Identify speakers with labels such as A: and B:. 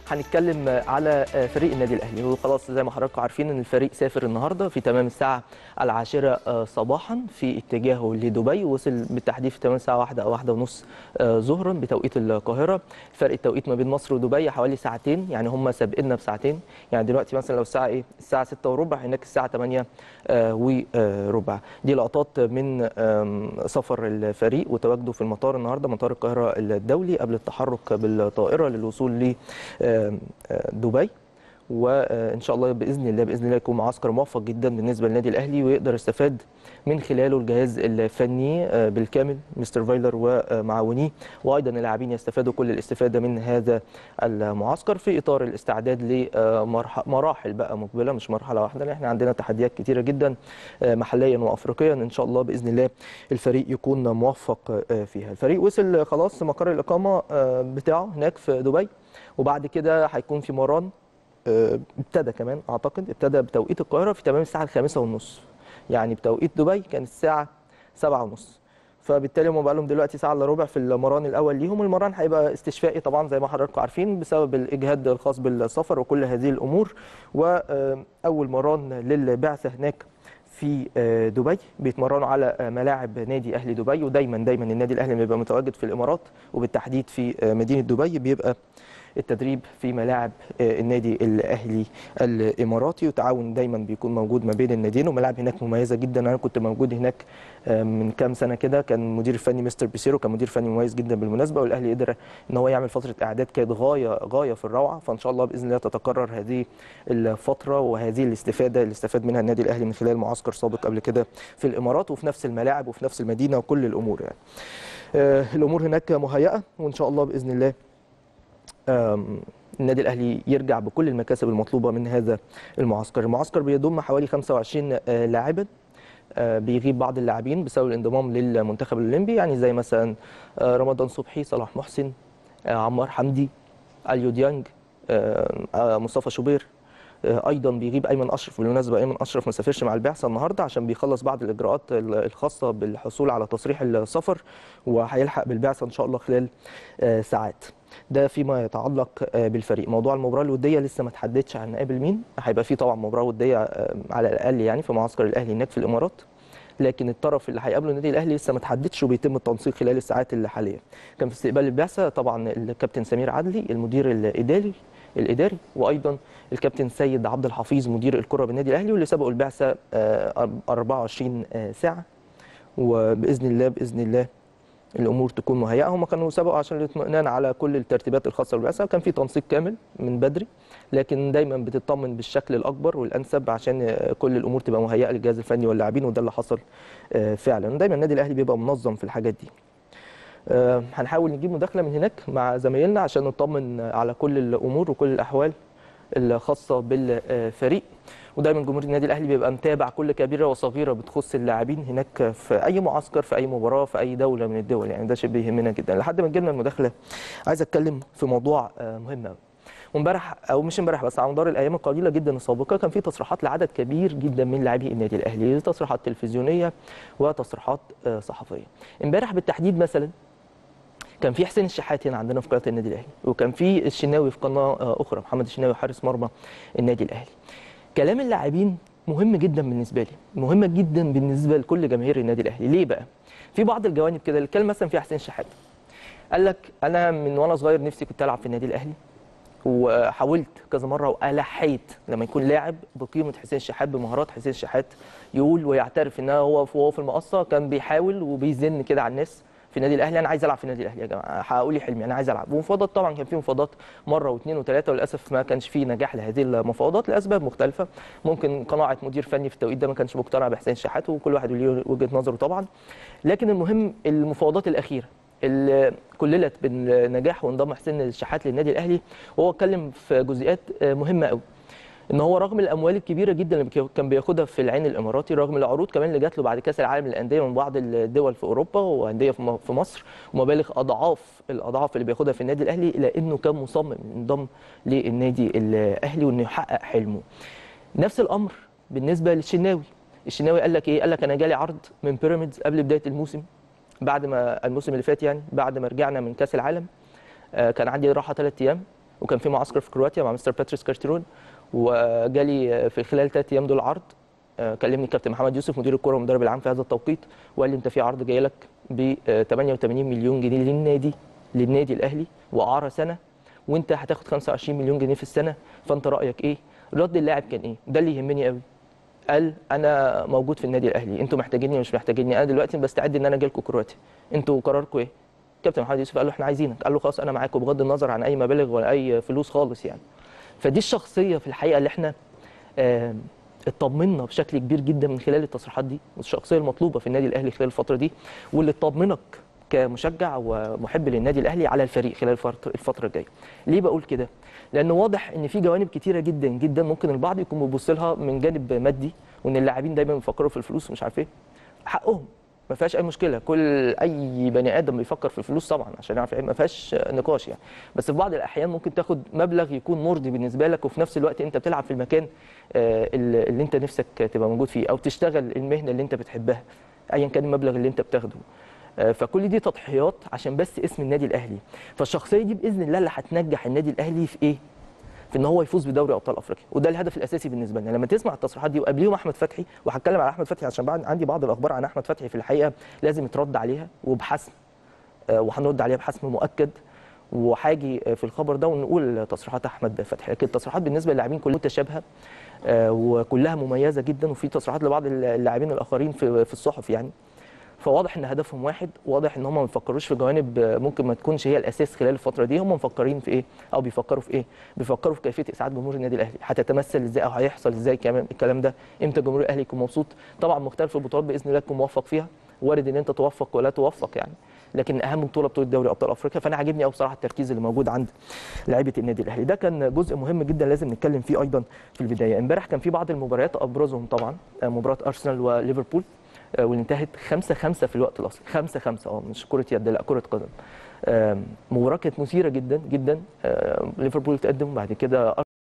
A: هنتكلم على فريق النادي الاهلي وخلاص زي ما حضراتكم عارفين ان الفريق سافر النهارده في تمام الساعه العاشره صباحا في اتجاهه لدبي وصل بالتحديد في تمام الساعه واحدة او واحدة ونص ظهرا بتوقيت القاهره فرق التوقيت ما بين مصر ودبي حوالي ساعتين يعني هم سابقنا بساعتين يعني دلوقتي مثلا لو الساعه ايه الساعه 6 وربع هناك الساعه 8 وربع دي لقطات من سفر الفريق وتواجده في المطار النهارده مطار القاهره الدولي قبل التحرك بالطائره للوصول لدبي وان شاء الله باذن الله باذن الله يكون معسكر موفق جدا بالنسبه للنادي الاهلي ويقدر يستفاد من خلاله الجهاز الفني بالكامل مستر فايلر ومعاونيه وايضا اللاعبين يستفادوا كل الاستفاده من هذا المعسكر في اطار الاستعداد لمراحل بقى مقبله مش مرحله واحده لان احنا عندنا تحديات كثيره جدا محليا وافريقيا ان شاء الله باذن الله الفريق يكون موفق فيها الفريق وصل خلاص مقر الاقامه بتاعه هناك في دبي وبعد كده هيكون في مران ابتدى كمان اعتقد ابتدى بتوقيت القاهره في تمام الساعه الخامسة ونص يعني بتوقيت دبي كان الساعه سبعة ونص فبالتالي هم بقى لهم دلوقتي ساعه الا ربع في المران الاول ليهم المران هيبقى استشفائي طبعا زي ما حضراتكم عارفين بسبب الاجهاد الخاص بالسفر وكل هذه الامور واول مران للبعثه هناك في دبي بيتمرنوا على ملاعب نادي اهلي دبي ودايما دايما النادي الاهلي بيبقى متواجد في الامارات وبالتحديد في مدينه دبي بيبقى التدريب في ملاعب النادي الاهلي الاماراتي وتعاون دايما بيكون موجود ما بين الناديين وملاعب هناك مميزه جدا انا كنت موجود هناك من كام سنه كده كان المدير الفني مستر بيسيرو كان مدير فني مميز جدا بالمناسبه والاهلي قدر ان هو يعمل فتره اعداد كانت غايه غايه في الروعه فان شاء الله باذن الله تتكرر هذه الفتره وهذه الاستفاده اللي استفاد منها النادي الاهلي من خلال معسكر سابق قبل كده في الامارات وفي نفس الملاعب وفي نفس المدينه وكل الامور يعني الامور هناك مهيئه وان شاء الله باذن الله النادي الاهلي يرجع بكل المكاسب المطلوبه من هذا المعسكر المعسكر بيضم حوالي 25 لاعبا بيغيب بعض اللاعبين بسبب الانضمام للمنتخب الاولمبي يعني زي مثلا رمضان صبحي صلاح محسن عمار حمدي اليو ديانج مصطفى شوبير ايضا بيغيب ايمن اشرف بالمناسبه ايمن اشرف ما سافرش مع البعثه النهارده عشان بيخلص بعض الاجراءات الخاصه بالحصول على تصريح السفر وهيلحق بالبعثه ان شاء الله خلال ساعات ده فيما يتعلق بالفريق موضوع المباراه الوديه لسه ما تحددش هنقابل مين هيبقى في طبعا مباراه وديه على الاقل يعني في معسكر الاهلي هناك في الامارات لكن الطرف اللي هيقابله النادي الاهلي لسه ما تحددش وبيتم التنسيق خلال الساعات اللي حاليا كان في استقبال البعثه طبعا الكابتن سمير عدلي المدير الاداري الاداري وايضا الكابتن سيد عبد الحفيظ مدير الكره بالنادي الاهلي واللي سبقوا البعثه 24 ساعه وباذن الله باذن الله الامور تكون مهيئه هم كانوا سبقوا عشان الاطمئنان على كل الترتيبات الخاصه بالبعثه وكان في تنسيق كامل من بدري لكن دايما بتطمن بالشكل الاكبر والانسب عشان كل الامور تبقى مهيئه للجهاز الفني واللاعبين وده اللي حصل فعلا دايما النادي الاهلي بيبقى منظم في الحاجات دي هنحاول نجيب مداخله من هناك مع زمايلنا عشان نطمن على كل الامور وكل الاحوال الخاصه بالفريق ودايما جمهور النادي الاهلي بيبقى متابع كل كبيره وصغيره بتخص اللاعبين هناك في اي معسكر في اي مباراه في اي دوله من الدول يعني ده شيء بيهمنا جدا لحد ما تجيلنا المداخله عايز اتكلم في موضوع مهم قوي وامبارح او مش امبارح بس على مدار الايام القليله جدا السابقه كان في تصريحات لعدد كبير جدا من لاعبي النادي الاهلي تصريحات تلفزيونيه وتصريحات صحفيه امبارح بالتحديد مثلا كان في حسين الشحات هنا عندنا في قناه النادي الاهلي وكان في الشناوي في قناه اخرى محمد الشناوي حارس مرمى النادي الاهلي كلام اللاعبين مهم جدا بالنسبه لي مهم جدا بالنسبه لكل جماهير النادي الاهلي ليه بقى في بعض الجوانب كده الكلام مثلا في حسين الشحات قال لك انا من وانا صغير نفسي كنت العب في النادي الاهلي وحاولت كذا مره والحيت لما يكون لاعب بقيمه حسين الشحات بمهارات حسين الشحات يقول ويعترف ان هو وهو في المقصه كان بيحاول وبيزن كده على الناس في النادي الاهلي انا عايز العب في النادي الاهلي يا جماعه هقول لي حلمي انا عايز العب ومفاوضات طبعا كان في مفاوضات مره واثنين وثلاثه وللاسف ما كانش في نجاح لهذه المفاوضات لاسباب مختلفه ممكن قناعه مدير فني في التوقيت ده ما كانش مقتنع بحسين شحات وكل واحد له وجهه نظره طبعا لكن المهم المفاوضات الاخيره اللي كللت بالنجاح وانضم حسين الشحات للنادي الاهلي وهو اتكلم في جزئيات مهمه قوي ان هو رغم الاموال الكبيره جدا اللي كان بياخدها في العين الاماراتي رغم العروض كمان اللي جات له بعد كاس العالم للانديه من بعض الدول في اوروبا وانديه في مصر ومبالغ اضعاف الاضعاف اللي بياخدها في النادي الاهلي الا انه كان مصمم ينضم للنادي الاهلي وانه يحقق حلمه نفس الامر بالنسبه للشناوي الشناوي قال لك ايه قال لك انا جالي عرض من بيراميدز قبل بدايه الموسم بعد ما الموسم اللي فات يعني بعد ما رجعنا من كاس العالم كان عندي راحه ثلاث ايام وكان في معسكر في كرواتيا مع مستر باتريس كارتيرون وجالي في خلال ثلاث ايام دول عرض آه، كلمني كابتن محمد يوسف مدير الكره والمدرب العام في هذا التوقيت وقال لي انت في عرض جاي لك ب 88 مليون جنيه للنادي للنادي الاهلي واعاره سنه وانت هتاخد 25 مليون جنيه في السنه فانت رايك ايه؟ رد اللاعب كان ايه؟ ده اللي يهمني قوي قال انا موجود في النادي الاهلي انتوا محتاجيني مش محتاجيني انا دلوقتي بستعد ان انا اجي لكم كرواتيا انتوا قراركم ايه؟ كابتن محمد يوسف قال له احنا عايزينك قال له خلاص انا معاكم بغض النظر عن اي مبالغ ولا اي فلوس خالص يعني فدي الشخصيه في الحقيقه اللي احنا آه، اطمنا بشكل كبير جدا من خلال التصريحات دي والشخصيه المطلوبه في النادي الاهلي خلال الفتره دي واللي تطمنك كمشجع ومحب للنادي الاهلي على الفريق خلال الفتره الفترة الجايه. ليه بقول كده؟ لانه واضح ان في جوانب كتيره جدا جدا ممكن البعض يكون بيبص لها من جانب مادي وان اللاعبين دايما بيفكروا في الفلوس ومش عارف ايه. حقهم ما فيهاش اي مشكله كل اي بني ادم بيفكر في الفلوس طبعا عشان يعرف ما فيهاش نقاش يعني بس في بعض الاحيان ممكن تاخد مبلغ يكون مرضي بالنسبه لك وفي نفس الوقت انت بتلعب في المكان آه، اللي اللي انت نفسك تبقى موجود فيه او تشتغل المهنه اللي انت بتحبها ايا كان المبلغ اللي انت بتاخده آه، فكل دي تضحيات عشان بس اسم النادي الاهلي فالشخصيه دي باذن الله اللي هتنجح النادي الاهلي في ايه في ان هو يفوز بدوري ابطال افريقيا وده الهدف الاساسي بالنسبه لنا لما تسمع التصريحات دي وقبليهم احمد فتحي وهتكلم على احمد فتحي عشان بعد عندي بعض الاخبار عن احمد فتحي في الحقيقه لازم يترد عليها وبحسم آه، وهنرد عليها بحسم مؤكد وهاجي آه، في الخبر ده ونقول تصريحات احمد فتحي لكن التصريحات بالنسبه للاعبين كلها متشابهه آه، وكلها مميزه جدا وفي تصريحات لبعض اللاعبين الاخرين في في الصحف يعني فواضح ان هدفهم واحد واضح ان هم ما بيفكروش في جوانب آه، ممكن ما تكونش هي الاساس خلال الفتره دي هم مفكرين في ايه او بيفكروا في ايه بيفكروا في كيفيه اسعاد جمهور النادي الاهلي هتتمثل ازاي او هيحصل ازاي كمان الكلام ده امتى جمهور الاهلي يكون مبسوط طبعا مختلف البطولات باذن الله تكون موفق فيها وارد ان انت توفق ولا توفق يعني لكن اهم بطوله بطوله دوري ابطال افريقيا فانا عاجبني قوي بصراحه التركيز اللي موجود عند لعيبه النادي الاهلي ده كان جزء مهم جدا لازم نتكلم فيه ايضا في البدايه امبارح كان في بعض المباريات ابرزهم طبعا آه، مباراه ارسنال وليفربول آه، واللي انتهت 5 5 في الوقت الاصلي 5 5 اه مش كره يد لا كره قدم آم، مباراه كانت مثيره جدا جدا آم، ليفربول تقدم وبعد كده